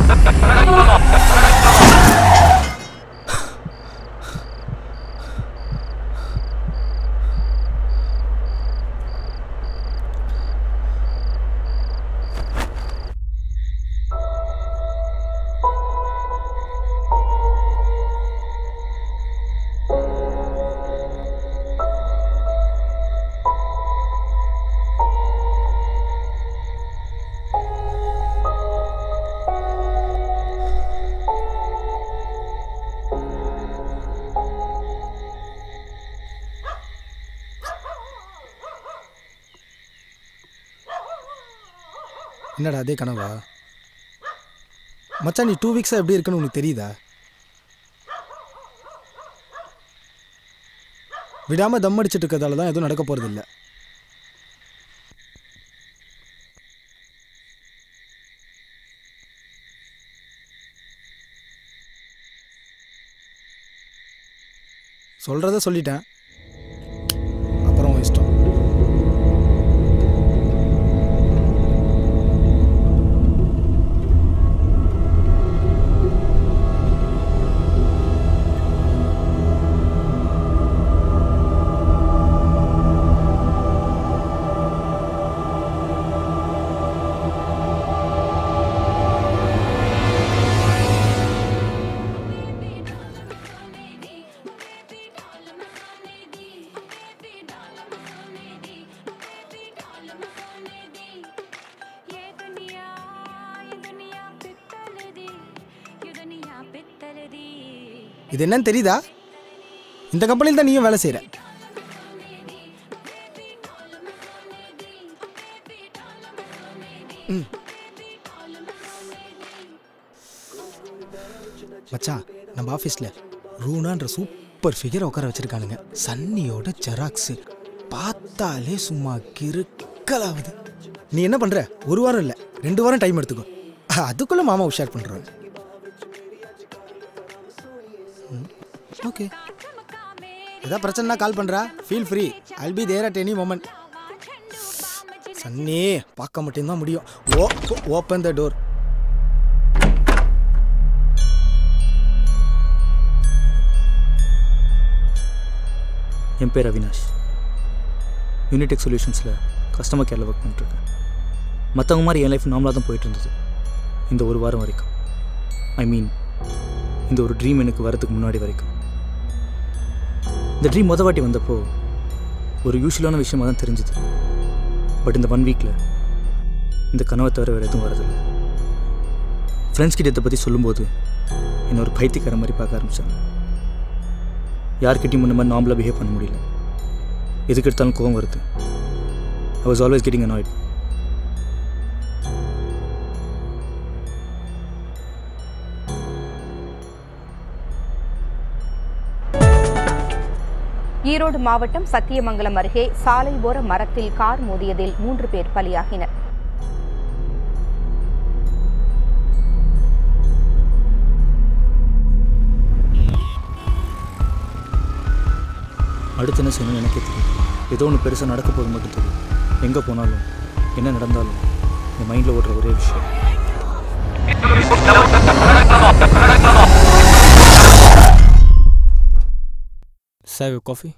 என்னடா அதே கனவா மச்சான் நீ டூ வீக்ஸாக எப்படி இருக்குன்னு உனக்கு தெரியுதா விடாமல் தம் அடிச்சிட்டு இருக்கிறதால தான் எதுவும் நடக்க போகிறது இல்லை சொல்கிறத சொல்லிட்டேன் அப்புறம் உன் இஷ்டம் இது என்னன்னு தெரியுதா இந்த கம்பெனியில் தான் நீயும் வேலை செய்கிற மச்சான் நம்ம ஆஃபீஸில் ரூனான்ற சூப்பர் ஃபிகரை உட்கார வச்சிருக்கானுங்க சன்னியோட ஜெராக்ஸு பார்த்தாலே சும்மா கிறுக்கலாகுது நீ என்ன பண்ணுற ஒரு வாரம் இல்லை ரெண்டு வாரம் டைம் எடுத்துக்கோ அதுக்குள்ளே மாமா உஷார் பண்ணுறாங்க ஓகே ஏதாவது பிரச்சனைனா கால் பண்ணுறா feel free I'll be there at any moment Sunny பார்க்க மட்டும்தான் முடியும் ஓ ஓப்பன் த டோர் என் பேர் அவினாஷ் யூனிடெக் சொல்யூஷன்ஸில் கஸ்டமர் கேரில் ஒர்க் பண்ணிட்டுருக்கேன் மற்றவங்க மாதிரி என் லைஃப் நார்மலாக தான் போயிட்டு இருந்தது இந்த ஒரு வாரம் வரைக்கும் ஐ மீன் இந்த ஒரு ட்ரீம் எனக்கு வரதுக்கு முன்னாடி வரைக்கும் இந்த ட்ரீம் மொதல் வாட்டி வந்தப்போ ஒரு யூஸ்வலான விஷயமா தான் தெரிஞ்சுது பட் இந்த ஒன் வீக்கில் இந்த கனவை தவிர வேறு எதுவும் வரதில்லை ஃப்ரெண்ட்ஸ் கிட்ட இதை பற்றி சொல்லும்போது என்னை ஒரு பைத்தியக்கார மாதிரி பார்க்க ஆரம்பித்தாங்க யார்கிட்டையும் முன்ன மாதிரி நார்மலாக பிஹேவ் பண்ண முடியல எதுக்கு எடுத்தாலும் கோவம் வருது I was always getting annoyed Erode மாவட்டம் சத்தியமங்கலம் அருகே சாலை ஓர மரத்தில் கார் மோதியதில் மூன்று பேர் பலியாகினர் அடுத்து என்ன செய்யணும்னு எனக்கே தெரியும் ஏதோ ஒன்று பெருசாக நடக்க போது மட்டும் தெரியும் எங்கே போனாலும் என்ன நடந்தாலும் என் மைண்டில் ஓடுற ஒரே விஷயம் Save coffee?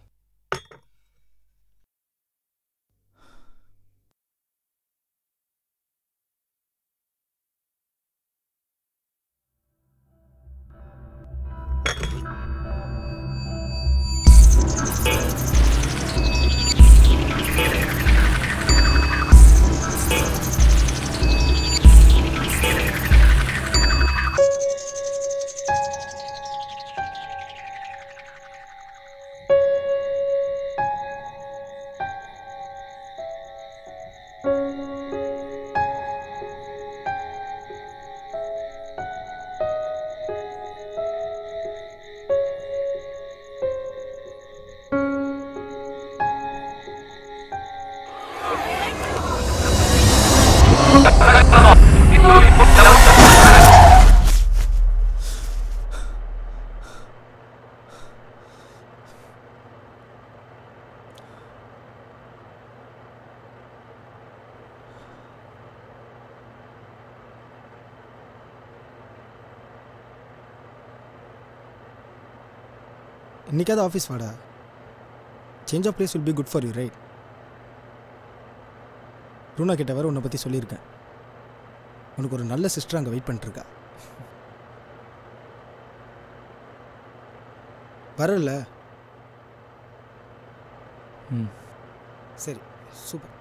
இன்னைக்காவது ஆஃபீஸ் வாடா change of place will be good for you right Runa கிட்ட வேற உன்னை பற்றி சொல்லியிருக்கேன் உனக்கு ஒரு நல்ல சிஸ்டர் அங்கே வெயிட் பண்ணிட்டுருக்கா வரல ம் சரி super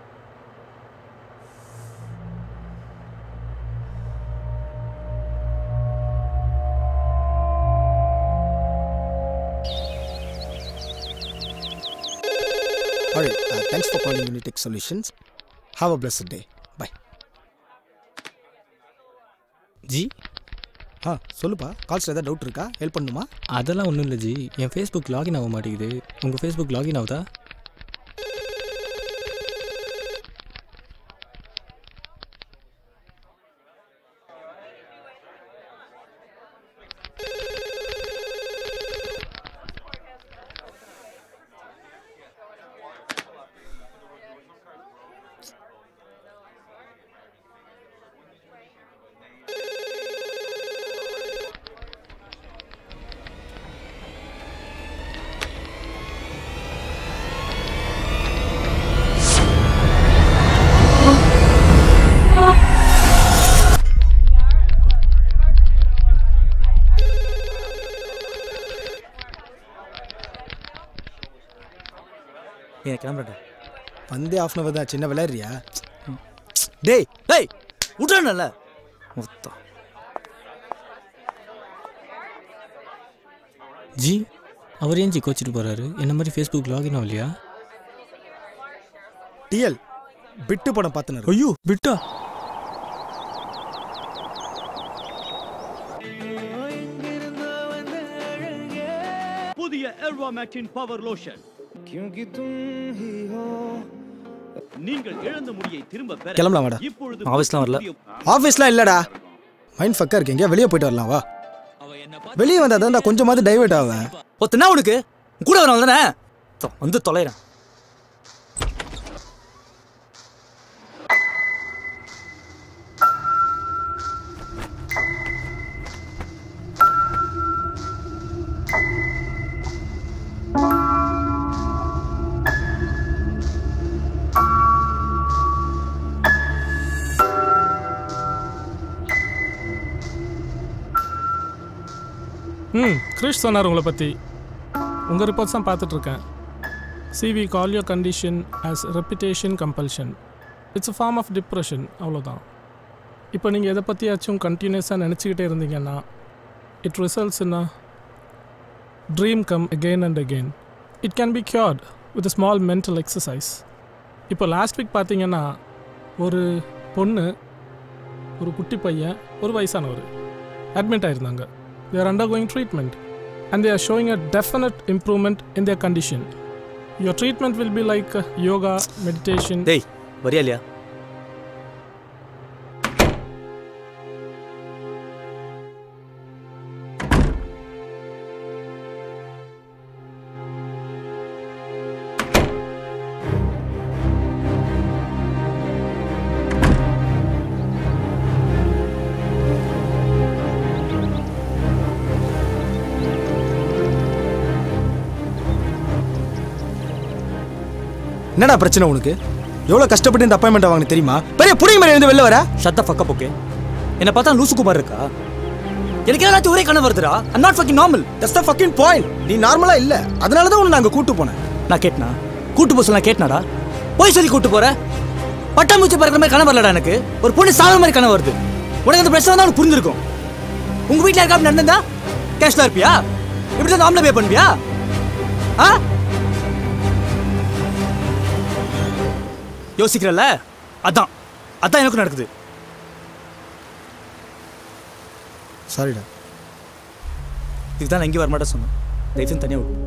Alright, uh, thanks for calling Unitech Solutions. Have a blessed day. Bye. Ji ஆ சொல்லுப்பா கால்ஸில் ஏதாவது டவுட் இருக்கா ஹெல்ப் பண்ணுமா அதெல்லாம் ஒன்றும் இல்லை ஜி என் ஃபேஸ்புக் லாகின் ஆக மாட்டேங்குது உங்கள் ஃபேஸ்புக் லாகின் ஆகுதா ஏன் கிளம்புறேன்டா வந்தே ஆஃப் அன் தான் சின்ன விளையாடுறியா டேய் டேய் விட்றானல்ல மொத்தம் ஜி அவர் ஏன் ஜி கோச்சிட்டு போகிறாரு என்ன மாதிரி ஃபேஸ்புக் லாகின் ஆகலையா டிஎல் பிட்டு படம் பார்த்துன்னு ஐயோ விட்டா புதிய எர்வாமேக்டின் பவர் லோஷன் நீங்கள் இழந்த முடியை திரும்ப பெற கிளம்பலாம் வாடா. இப்பொழுது ஆஃபீஸ்லாம் வரல. புதிய- ஆஃபீஸ்லாம் இல்லைடா மைண்ட் ஃபக்கா இருக்கு எங்கேயா வெளியே போயிட்டு வரலாம் வா வெளியே வந்தால் தான் கொஞ்சமாவது டைவர்ட் ஆவேன் ஒத்தனா உனக்கு உன் கூட வரவன் தானே தொ- வந்து தொலைறேன் ம் கிரிஷ் சொன்னார் உங்களை பற்றி உங்கள் ரிப்போர்ட்ஸ் தான் பார்த்துட்ருக்கேன் we call your condition as reputation compulsion it's a form of depression அவ்வளோதான் இப்போ நீங்கள் எதை பற்றியாச்சும் கண்டினியூஸாக நினச்சிக்கிட்டே இருந்தீங்கன்னா it results in dream come again and again it can be cured with small mental exercise இப்போ லாஸ்ட் வீக் பார்த்தீங்கன்னா ஒரு பொண்ணு ஒரு குட்டி பையன் ஒரு வயசானவர் அட்மிட் ஆயிருந்தாங்க they are undergoing treatment and they are showing a definite improvement in their condition. Your treatment will be like uh, yoga, meditation. டேய் வரியா இல்லையா என்னடா பிரச்சனை உனக்கு எவ்வளோ கஷ்டப்பட்டு இந்த அப்பாயின்மெண்ட் வாங்க தெரியுமா பெரிய புடிங்க மாதிரி வந்து வெளில வர ஷத்த ஃபக்க ஓகே என்னை பார்த்தா லூசு குமார் இருக்கா எனக்கு ஏதாச்சும் ஒரே கனவு வருதுடா I'm not fucking normal that's the fucking point நீ நார்மலா இல்ல அதனால தான் உன்னை நாங்க கூட்டு போனேன் நான் கேட்டனா கூட்டு போக சொல்ல கேட்டனாடா போய் சொல்லி கூட்டு போற பட்டாம்பூச்சி பறக்கிற மாதிரி கனவு வரலடா எனக்கு ஒரு பொண்ணு சாகிற மாதிரி கனவு வருது உனக்கு அந்த பிரச்சனை தான் உனக்கு புரிஞ்சிருக்கும் உங்க வீட்டில் இருக்கா அப்படி நடந்தா கேஷ்ல இருப்பியா இப்படி தான் நாமளே பே பண்ணுவியா ஆ யோசிக்கிறல்ல அதான் அதான் எனக்கும் நடக்குது சாரிடா இதுக்கு தான் நான் எங்கேயும் வரமாட்டேன் சொன்னேன் தயவுசெய்து தனியாக விட்டு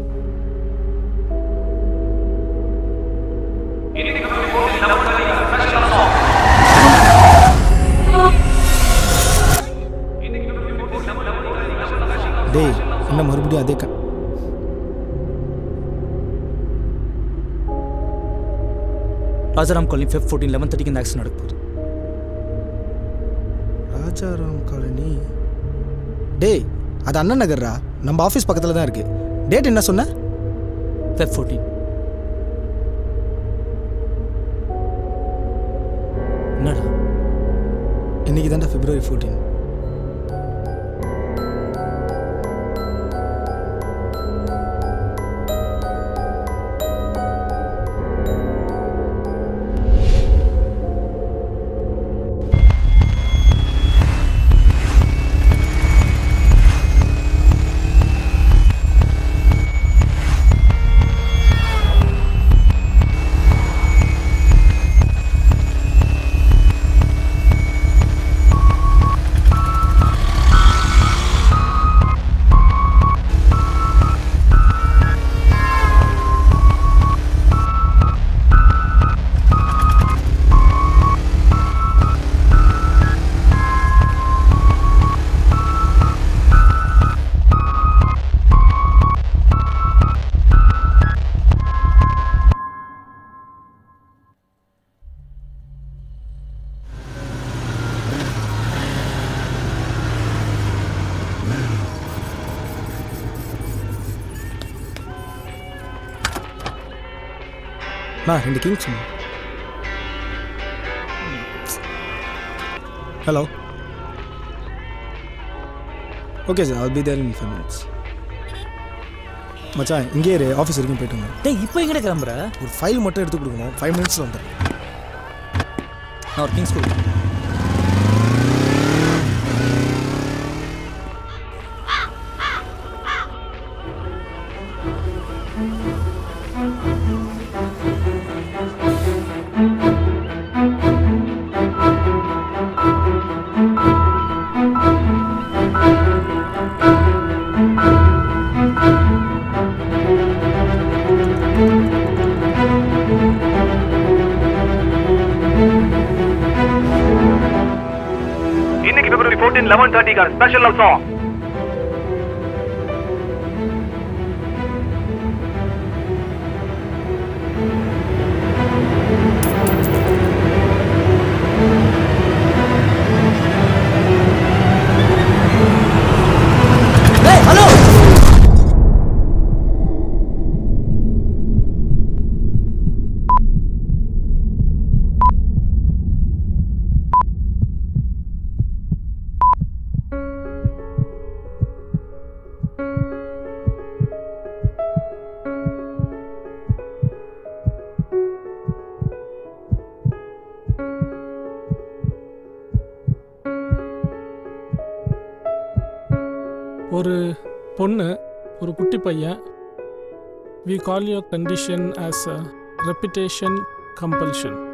டேய் என்ன மறுபடியும் அதே க Rajaram colony Feb fourteen eleven தேர்ட்டிக்கு இந்த ஆக்சிடென்ட் நடக்க போகுது ராஜாராம் காலனி டேய் அது அண்ணன் நகர்ரா நம்ம ஆஃபீஸ் பக்கத்தில் தான் இருக்கு டேட் என்ன சொன்ன ஃபெப் ஃபோர்டீன் என்னடா இன்னைக்கு தான்டா பிப்ரவரி ஃபோர்டீன் நான் ரெண்டு kings hello okay sir all be there in five minutes மச்சான் இங்கே இரு ஆஃபீஸ் வரைக்கும் போயிட்டு வந்தேன் டேய் இப்போ எங்கடா கிளம்புற ஒரு ஃபைல் மட்டும் எடுத்து கொடுக்கணும் ஃபைவ் மினிட்ஸில் வந்துடுறேன் நான் ஒரு திங்ஸ் கொடுக்குறேன் இன்னைக்கு பிப்ரவரி ஃபோர்டீன் லெவன் தேர்ட்டிக்கு ஸ்பெஷல் லவ் சாங் டேய் ஹலோ ஒரு பொண்ணு ஒரு குட்டி பையன் we call your condition as a repetition compulsion